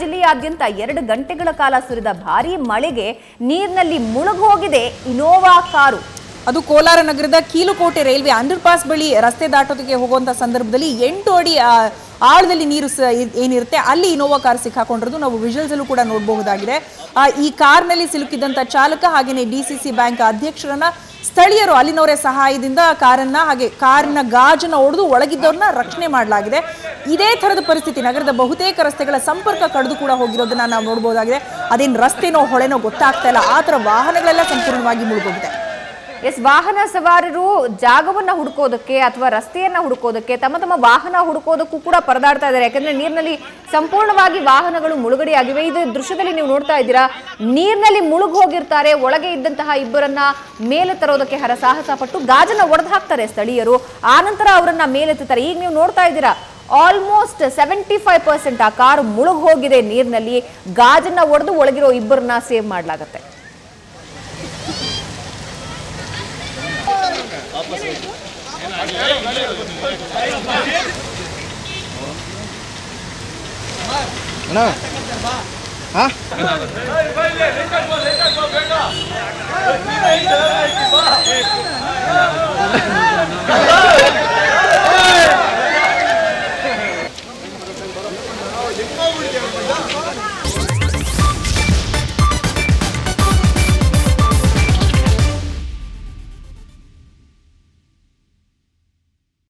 ಜಿಲ್ಲೆಯಾದ್ಯಂತ ಎರಡು ಗಂಟೆಗಳ ಕಾಲ ಸುರಿದ ಭಾರೀ ಮಳೆಗೆ ನೀರಿನಲ್ಲಿ ಮುಳುಗೋಗಿದೆ ಇನೋವಾ ಕಾರು ಅದು ಕೋಲಾರ ನಗರದ ಕೀಲುಕೋಟೆ ರೈಲ್ವೆ ಅಂಡರ್ ಪಾಸ್ ಬಳಿ ರಸ್ತೆ ದಾಟೋದಕ್ಕೆ ಹೋಗುವಂತ ಸಂದರ್ಭದಲ್ಲಿ ಎಂಟು ಅಡಿ ಆ, ಆಳದಲ್ಲಿ ನೀರು ಸ ಇ- ಏನಿರುತ್ತೆ ಅಲ್ಲಿ ಇನೋವಾ ಕಾರ್ ಸಿಕ್ಕಾಕೊಂಡಿರೋದು ನಾವು ವಿಜುವಲ್ಸ್ ಅಲ್ಲೂ ಕೂಡ ನೋಡಬಹುದಾಗಿದೆ ಆ, ಈ ಕಾರ್ನಲ್ಲಿ ಸಿಲುಕಿದಂತ ಚಾಲಕ ಹಾಗೇನೆ ಡಿ ಸಿ ಸಿ ಬ್ಯಾಂಕ್ ಅಧ್ಯಕ್ಷರನ್ನ ಸ್ಥಳೀಯರು ಅಲ್ಲಿನವರ ಸಹಾಯದಿಂದ ಕಾರನ್ನ ಹಾಗೆ ಕಾರಿನ ಗಾಜನ್ನ ಒಡೆದು ಒಳಗಿದ್ದವ್ರನ್ನ ರಕ್ಷಣೆ ಮಾಡಲಾಗಿದೆ ಇದೇ ಥರದ ಪರಿಸ್ಥಿತಿ ನಗರದ ಬಹುತೇಕ ರಸ್ತೆಗಳ ಸಂಪರ್ಕ ಕಡಿದು ಕೂಡ ಹೋಗಿರೋದನ್ನ ನಾವು ನೋಡಬಹುದಾಗಿದೆ ಅದೇನು ರಸ್ತೆನೋ ಹೊಳೆನೋ ಗೊತ್ತಾಗ್ತಾ ಇಲ್ಲ ಆ ಥರ ವಾಹನಗಳೆಲ್ಲ ಸಂಪೂರ್ಣವಾಗಿ ಮುಳುಗೋಗಿದೆ ಎಸ್ ವಾಹನ ಸವಾರರು ಜಾಗವನ್ನ ಹುಡುಕೋದಕ್ಕೆ ಅಥವಾ ರಸ್ತೆಯನ್ನ ಹುಡುಕೋದಕ್ಕೆ ತಮ್ಮ ತಮ್ಮ ವಾಹನ ಹುಡುಕೋದಕ್ಕೂ ಕೂಡ ಪರದಾಡ್ತಾ ಇದ್ದಾರೆ ಯಾಕಂದ್ರೆ ನೀರಿನಲ್ಲಿ ಸಂಪೂರ್ಣವಾಗಿ ವಾಹನಗಳು ಮುಳುಗಡೆಯಾಗಿವೆ ಇದು ದೃಶ್ಯದಲ್ಲಿ ನೀವು ನೋಡ್ತಾ ಇದ್ದೀರಾ ನೀರಿನಲ್ಲಿ ಮುಳುಗ್ ಹೋಗಿರ್ತಾರೆ ಒಳಗೆ ಇದ್ದಂತಹ ಇಬ್ಬರನ್ನ ಮೇಲೆ ತರೋದಕ್ಕೆ ಹರಸಾಹಸ ಪಟ್ಟು ಗಾಜನ್ನ ಒಡೆದು ಹಾಕ್ತಾರೆ ಸ್ಥಳೀಯರು ಆನಂತರ ಅವರನ್ನ ಮೇಲೆತ್ತುತ್ತಾರೆ ಈಗ ನೀವು ನೋಡ್ತಾ ಇದ್ದೀರಾ ಆಲ್ಮೋಸ್ಟ್ ಸೆವೆಂಟಿ ಫೈವ್ ಪರ್ಸೆಂಟ್ ಆ ಕಾರು ಮುಳುಗ್ ಹೋಗಿದೆ ನೀರಿನಲ್ಲಿ ಗಾಜನ್ನ ಒಡೆದು ಒಳಗಿರೋ ಇಬ್ಬರನ್ನ ಸೇವ್ ಮಾಡಲಾಗತ್ತೆ ಅಣ್ಣ ಹಾ